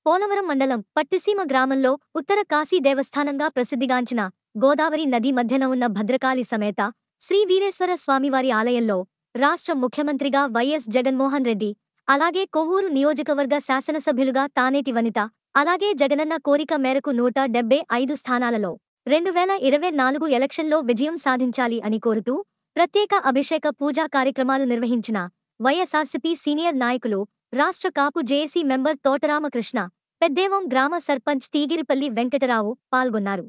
పోలవరం మండలం పట్టిసీమ గ్రామంలో ఉత్తర కాశీ దేవస్థానంగా ప్రసిద్ధిగాంచిన గోదావరి నది మధ్యన ఉన్న భద్రకాళి సమేత శ్రీ వీరేశ్వర స్వామివారి ఆలయంలో రాష్ట్ర ముఖ్యమంత్రిగా వైఎస్ జగన్మోహన్ రెడ్డి అలాగే కొవ్వూరు నియోజకవర్గ శాసనసభ్యులుగా తానేటి వనిత అలాగే జగనన్న కోరిక మేరకు నూట డెబ్బై ఐదు స్థానాలలో రెండు వేల ఇరవై నాలుగు ఎలక్షన్లో విజయం సాధించాలి అని కోరుతూ ప్రత్యేక అభిషేక పూజా కార్యక్రమాలు నిర్వహించిన వైఎస్ఆర్సీపీ సీనియర్ నాయకులు రాష్ట్ర కాపు జేఏసీ మెంబర్ తోటరామకృష్ణ పెద్దేవం గ్రామ సర్పంచ్ తీగిరిపల్లి వెంకటరావు పాల్గొన్నారు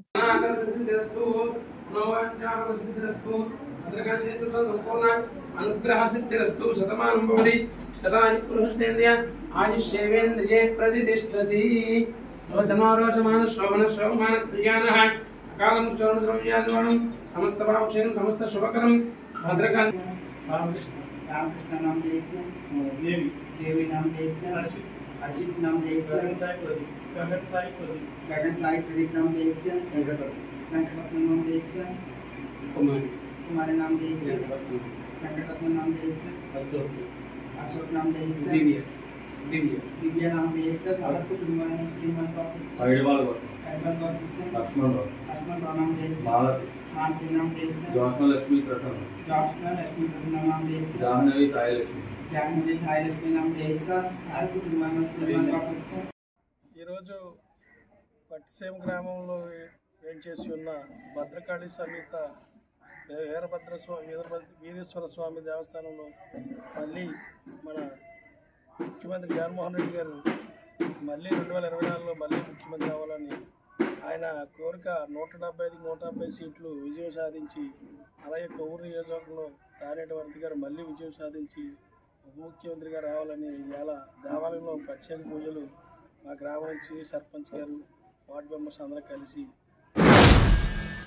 అనుగ్రహ సిద్ధిరస్తు శతమానం భవతి శతాని పురుషేంద్రియ ఆయుష్యేవేంద్రియే ప్రతిష్టతి రోచనోరోచమాన శోభన శోభమాన క్రియాన అకాలం చోణ ద్రవ్యాద్వానం సమస్త భావక్షేయం సమస్త శుభకరం భద్రకాళి రామకృష్ణ रामकृष्ण नाम जैसे దేవి देवी नाम जैसे हर्षित अर्षित नाम जैसे గగన్ సాయి ప్రదీప్ గగన్ సాయి ప్రదీప్ गगन साई प्रदीप नाम जैसे వెంకటరత్న वेंकटरत्न नाम जैसे కుమారి कुमारी नाम जैसे వెంకటరత్న वेंकटरत्न नाम जैसे అశోక్ अशोक नाम जैसे దివ్య దివ్య दिव्या नाम जैसे सारा कुटुंब श्रीमन बापू ఐడివాల్ एडमन बापू से లక్ష్మణరావు लक्ष्मण राव नाम जैसे భారతి मानती नाम जैसे జ్యోత్స్న లక్ష్మీ ప్రసన్న जॉर्जन लक्ष्मी प्रसन्न नाम जैसे జాహ్నవి సాయిలక్ష్మి जानवी साई लक्ष्मी नाम जैसे सारा कुटुंब श्रीमन बापू से ఈరోజు పట్టిసీమ గ్రామంలో వేంచేసి ఉన్న భద్రకాళి సమేత వీరభద్ర స్వామి వీరభద్ర వీరేశ్వర స్వామి దేవస్థానంలో మళ్ళీ మన ముఖ్యమంత్రి జగన్మోహన్ రెడ్డి గారు మళ్ళీ రెండు వేల ఇరవై నాలుగులో మళ్ళీ ముఖ్యమంత్రి అవ్వాలని ఆయన కోరిక నూట డెబ్బై ఐదు నూట డెబ్బై సీట్లు విజయం సాధించి అలాగే కొవ్వూరు నియోజకవర్గంలో తానేటి వర్తి గారు మళ్ళీ విజయం సాధించి ఉప ముఖ్యమంత్రిగా రావాలని ఇవాళ దేవాలయంలో ప్రత్యేక పూజలు మా గ్రామం నుంచి సర్పంచ్ గారు వార్డు మెంబర్స్ అందరూ కలిసి